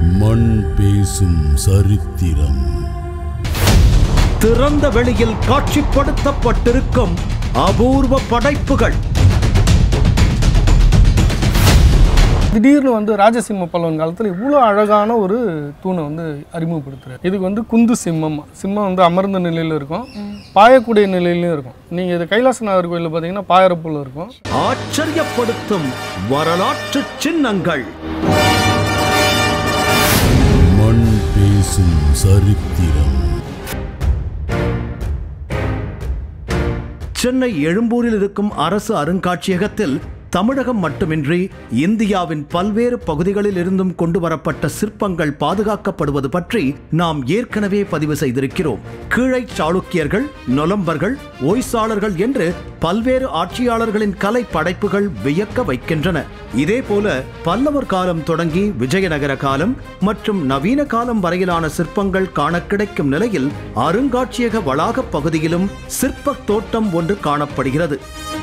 மண் பேசும் சரித்திரம் திறந்த வெளியில் காட்சிப்படுத்தப்பட்டிருக்கும் அபூர்வ படைப்புகள் திடீர்னு வந்து ராஜசிம்ம பல்லவன் காலத்தில் இவ்வளோ அழகான ஒரு தூணை வந்து அறிமுகப்படுத்துறாரு இதுக்கு வந்து குந்து சிம்மம் சிம்மம் வந்து அமர்ந்த நிலையில் இருக்கும் பாயக்கூடிய நிலையிலையும் இருக்கும் நீங்கள் இது கைலாசநாதர் கோயிலில் பார்த்தீங்கன்னா பாயரப்புல இருக்கும் ஆச்சரியப்படுத்தும் வரலாற்று சின்னங்கள் மண் பேசும் சரித்திரம் சென்னை எழும்பூரில் இருக்கும் அரசு அருங்காட்சியகத்தில் தமிழகம் மட்டுமின்றி இந்தியாவின் பல்வேறு பகுதிகளில் இருந்தும் கொண்டு வரப்பட்ட சிற்பங்கள் பாதுகாக்கப்படுவது பற்றி நாம் ஏற்கனவே பதிவு செய்திருக்கிறோம் கீழை சாளுக்கியர்கள் நொலம்பர்கள் ஒய்சாளர்கள் என்று பல்வேறு ஆட்சியாளர்களின் கலை படைப்புகள் வியக்க வைக்கின்றன இதேபோல பல்லவர் காலம் தொடங்கி விஜயநகர காலம் மற்றும் நவீன காலம் வரையிலான சிற்பங்கள் காண கிடைக்கும் நிலையில் அருங்காட்சியக வளாகப் பகுதியிலும் சிற்பத் தோட்டம் ஒன்று காணப்படுகிறது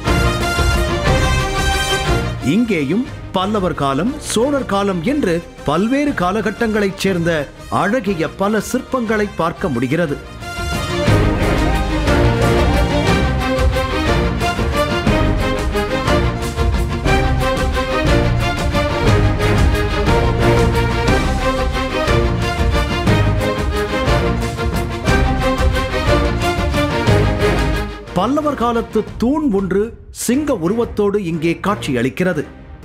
இங்கேயும் பல்லவர் காலம் சோழர் காலம் என்று பல்வேறு காலகட்டங்களைச் சேர்ந்த அழகிய பல சிற்பங்களை பார்க்க முடிகிறது பல்லவர் காலத்து தூண் ஒன்று சிங்க உருவத்தோடு இங்கே காட்சியளிக்கிறது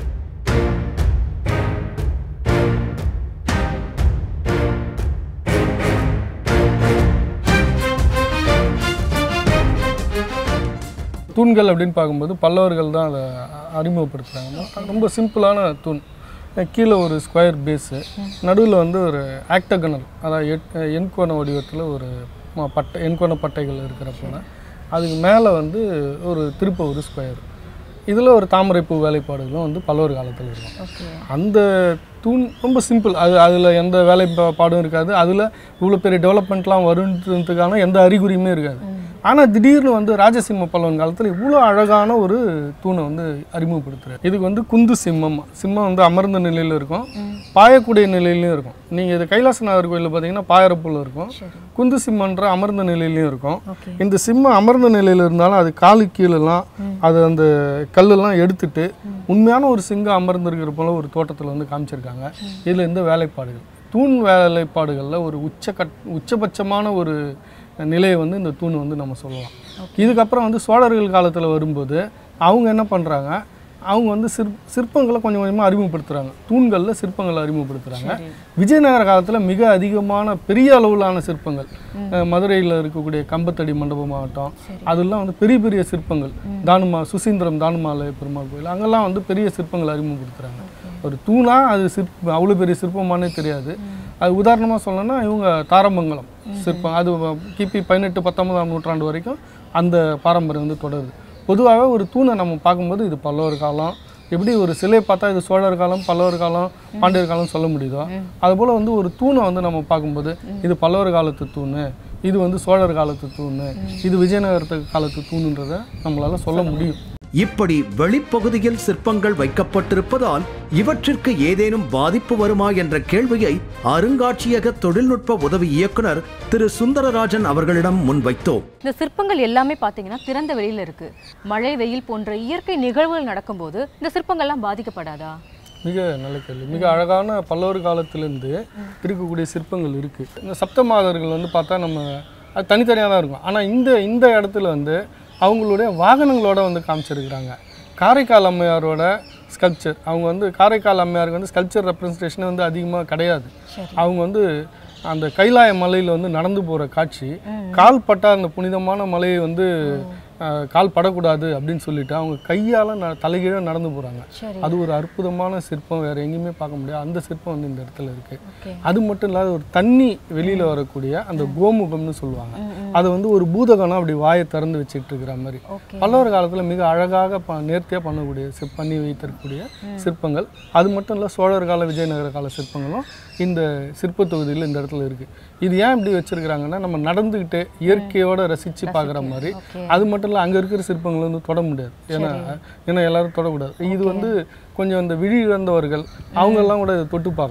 தூண்கள் அப்படின்னு பார்க்கும்போது பல்லவர்கள் தான் அதை அறிமுகப்படுத்துகிறாங்க ரொம்ப சிம்பிளான தூண் கீழே ஒரு ஸ்கொயர் பேஸு நடுவில் வந்து ஒரு ஆக்டகனல் அதாவது எட் எண்கோண வடிவத்தில் ஒரு ம- பட்டை எண்கோண பட்டைகள் இருக்கிற போல அதுக்கு மேலே வந்து ஒரு திருப்ப ஒரு ஸ்கொயர் இதில் ஒரு தாமரைப்பூ வேலைப்பாடுகளும் வந்து பல்லவர் காலத்தில் இருக்கும் அந்த தூண் ரொம்ப சிம்பிள் அது அதில் எந்த வேலைப்பாடும் இருக்காது அதில் இவ்வளோ பெரிய டெவலப்மெண்ட்லாம் வருன்றதுக்கான எந்த அறிகுறியுமே இருக்காது ஆனால் திடீர்னு வந்து ராஜசிம்ம பல்லவன் காலத்தில் இவ்வளோ அழகான ஒரு தூணை வந்து அறிமுகப்படுத்துறாரு இதுக்கு வந்து குந்து சிம்மம் சிம்மம் வந்து அமர்ந்த நிலையில் இருக்கும் பாயக்கூடிய நிலையிலையும் இருக்கும் நீங்கள் இது கைலாசநாதர் கோயிலில் பார்த்தீங்கன்னா பாயரப்புல இருக்கும் குந்து சிம்மன்ற அமர்ந்த நிலையிலையும் இருக்கும் இந்த சிம்மம் அமர்ந்த நிலையில் இருந்தாலும் அது காலு கீழெல்லாம் அது அந்த கல்லெல்லாம் எடுத்துட்டு உண்மையான ஒரு சிங்கம் அமர்ந்திருக்கிற போல ஒரு தோட்டத்தில் வந்து காமிச்சிருக்காங்க இதில் இந்த வேலைப்பாடுகள் தூண் வேலைப்பாடுகளில் ஒரு உச்சகட் உச்சபட்சமான ஒரு நிலையை வந்து இந்த தூண் வந்து நம்ம சொல்லலாம் இதுக்கப்புறம் வந்து சோழர்கள் காலத்தில் வரும்போது அவங்க என்ன பண்ணுறாங்க அவங்க வந்து சிற் சிற்பங்களை கொஞ்சம் கொஞ்சமாக அறிமுகப்படுத்துகிறாங்க தூண்களில் சிற்பங்களை அறிமுகப்படுத்துகிறாங்க விஜயநகர காலத்தில் மிக அதிகமான பெரிய அளவிலான சிற்பங்கள் அஹ் மதுரையில் இருக்கக்கூடிய கம்பத்தடி மண்டபம் ஆகட்டும் அதெல்லாம் வந்து பெரிய பெரிய சிற்பங்கள் தானுமா சுசீந்திரம் தானுமாலை பெருமாள் கோயில் அங்கெல்லாம் வந்து பெரிய சிற்பங்கள் அறிமுகப்படுத்துகிறாங்க ஒரு தூணா அது சிற்ப அவ்வளோ பெரிய சிற்பமானே தெரியாது அது உதாரணமாக சொல்லணும்னா இவங்க தாரமங்கலம் சிற்பம் அது கிபி பதினெட்டு பத்தொன்பதாம் நூற்றாண்டு வரைக்கும் அந்த பாரம்பரியம் வந்து தொடருது பொதுவாகவே ஒரு தூணை நம்ம பார்க்கும்போது இது பல்லவர் காலம் எப்படி ஒரு சிலையை பார்த்தா இது சோழர் காலம் பல்லவர் காலம் பாண்டியர் காலம் சொல்ல முடியுதோ அதுபோல் வந்து ஒரு தூணை வந்து நம்ம பார்க்கும்போது இது பல்லவர் காலத்து தூண் இது வந்து சோழர் காலத்து தூண் இது விஜயநகரத்து காலத்து தூணுன்றதை நம்மளால சொல்ல முடியும் இப்படி வெளிப்பகுதியில் சிற்பங்கள் வைக்கப்பட்டிருப்பதால் இவற்றிற்கு ஏதேனும் பாதிப்பு வருமா என்ற கேள்வியை அருங்காட்சியக தொழில்நுட்ப உதவி இயக்குனர் திரு சுந்தரராஜன் அவர்களிடம் முன்வைத்தோம் இந்த சிற்பங்கள் எல்லாமே பார்த்தீங்கன்னா திறந்த வெளியில இருக்கு மழை வெயில் போன்ற இயற்கை நிகழ்வுகள் நடக்கும்போது இந்த சிற்பங்கள்லாம் பாதிக்கப்படாதா மிக நல்ல கேள்வி மிக அழகான பல்லவர் காலத்திலேருந்து இருக்கக்கூடிய சிற்பங்கள் இருக்குது இந்த சப்தமாதர்கள் வந்து பார்த்தா நம்ம அது தனித்தனியாக தான் இருக்கும் ஆனால் இந்த இந்த இடத்துல வந்து அவங்களுடைய வாகனங்களோட வந்து காமிச்சிருக்கிறாங்க காரைக்கால் அம்மையாரோட ஸ்கல்ப்சர் அவங்க வந்து காரைக்கால் அம்மையாருக்கு வந்து ஸ்கல்ப்சர் ரெப்ரசன்டேஷனே வந்து அதிகமாக கிடையாது அவங்க வந்து அந்த கைலாய மலையில் வந்து நடந்து போகிற காட்சி கால் பட்டா அந்த புனிதமான மலையை வந்து அஹ், கால் படக்கூடாது அப்படின்னு சொல்லிட்டு அவங்க கையால் ந தலைகீழ நடந்து போகிறாங்க அது ஒரு அற்புதமான சிற்பம் வேறு எங்கேயுமே பார்க்க முடியாது அந்த சிற்பம் வந்து இந்த இடத்துல இருக்குது அது மட்டும் இல்லாத ஒரு தண்ணி வெளியில் வரக்கூடிய அந்த கோமுகம்னு சொல்லுவாங்க அதை வந்து ஒரு பூதகணம் அப்படி வாயை திறந்து வச்சுட்டு இருக்கிற மாதிரி பல்லவர் காலத்தில் மிக அழகாக ப நேர்த்தியாக பண்ணக்கூடிய சிற் பண்ணி வைத்திருக்கக்கூடிய சிற்பங்கள் அது மட்டும் இல்லை சோழர் கால விஜயநகர கால சிற்பங்களும் இந்த சிற்பத் தொகுதியில் இந்த இடத்துல இருக்குது இது ஏன் இப்படி வச்சிருக்கிறாங்கன்னா நம்ம நடந்துக்கிட்டே இயற்கையோட ரசித்து பார்க்குற மாதிரி அது மட்டும் இல்லை அங்கே இருக்கிற சிற்பங்களை வந்து தொட முடியாது ஏன்னா ஏன்னா எல்லாரும் தொடக்கூடாது இது வந்து கொஞ்சம் இந்த விழி இழந்தவர்கள் அவங்கெல்லாம் கூட இதை தொட்டு பார்க்கலாம்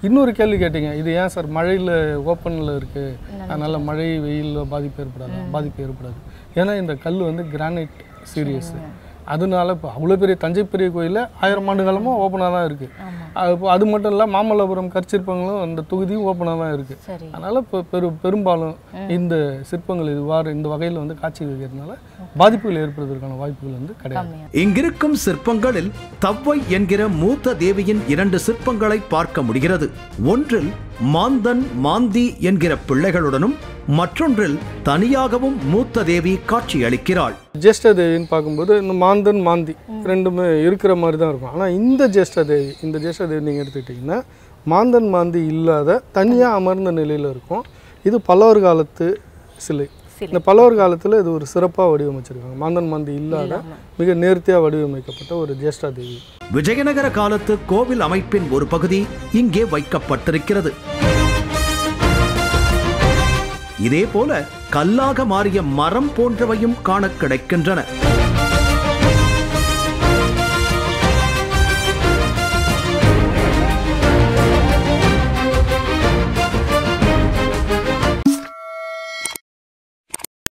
இன்னொரு கேள்வி கேட்டீங்க இது ஏன் சார் மழையில் ஓப்பனில் இருக்குது அதனால் மழை வெயிலில் பாதிப்பு ஏற்படாது பாதிப்பு ஏற்படாது ஏன்னா இந்த கல் வந்து கிரானைட் சீரியஸ் அதனால இப்போ அவ்வளோ பெரிய தஞ்சை பெரிய கோயிலில் ஆயிரம் ஆண்டு காலமாக ஓப்பனாக தான் இருக்குது இப்போ அது மட்டும் இல்லை மாமல்லபுரம் கற்சிற்பங்களும் அந்த தொகுதியும் ஓப்பனாக தான் இருக்குது சரி அதனால் இப்போ பெரு பெரும்பாலும் இந்த சிற்பங்கள் இதுவாறு இந்த வகையில் வந்து காட்சி வைக்கிறதுனால பாதிப்புகள் ஏற்படுவதற்கான வாய்ப்புகள் வந்து கிடையாது கம்மியா இங்கிருக்கும் சிற்பங்களில் தவ்வை என்கிற மூத்த தேவியின் இரண்டு சிற்பங்களை பார்க்க முடிகிறது ஒன்றில் மாந்தன் மாந்தி என்கிற பிள்ளைகளுடனும் மற்றொன்றில் தனியாகவும் மூத்த தேவி காட்சியளிக்கிறாள் ஜேஷ்ட தேவின்னு பார்க்கும்போது இந்த மாந்தன் மாந்தி ரெண்டுமே இருக்கிற மாதிரி தான் இருக்கும் ஆனால் இந்த ஜேஷ்ட தேவி இந்த ஜேஷ்ட தேவி நீங்கள் எடுத்துக்கிட்டிங்கன்னா மாந்தன் மாந்தி இல்லாத தனியாக அமர்ந்த நிலையில் இருக்கும் இது பல்லவர் காலத்து சிலை சிலை. இந்த பல்லவர் காலத்தில் இது ஒரு சிறப்பாக வடிவமைச்சிருக்காங்க மாந்தன் மாந்தி இல்லாத மிக நேர்த்தியாக வடிவமைக்கப்பட்ட ஒரு ஜேஷ்டா தேவி விஜயநகர காலத்து கோவில் அமைப்பின் ஒரு பகுதி இங்கே வைக்கப்பட்டிருக்கிறது இதேபோல கல்லாக மாறிய மரம் போன்றவையும் காண கிடைக்கின்றன